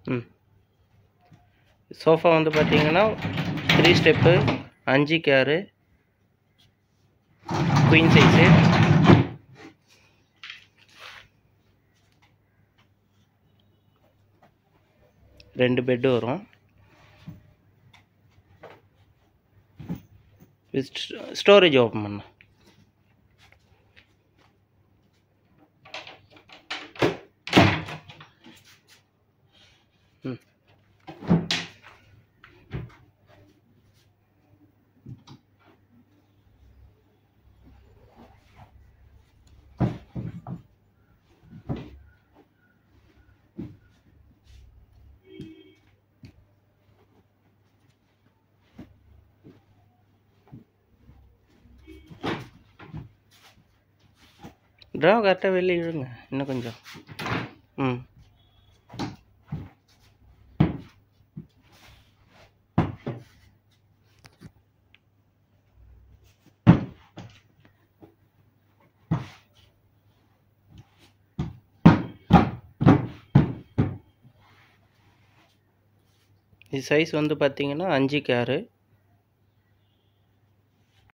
ம் சோஃபா வந்து பார்த்தீங்கன்னா த்ரீ ஸ்டெப்பு அஞ்சு கேரு குயின் சைஸு ரெண்டு பெட்டு வரும் ஸ்டோரேஜ் ஓப்பன் பண்ண ம் ட்ரா கரெக்டாக வெளியே இழுங்க இன்னும் கொஞ்சம் ம் இது சைஸ் வந்து பார்த்தீங்கன்னா அஞ்சு கேரு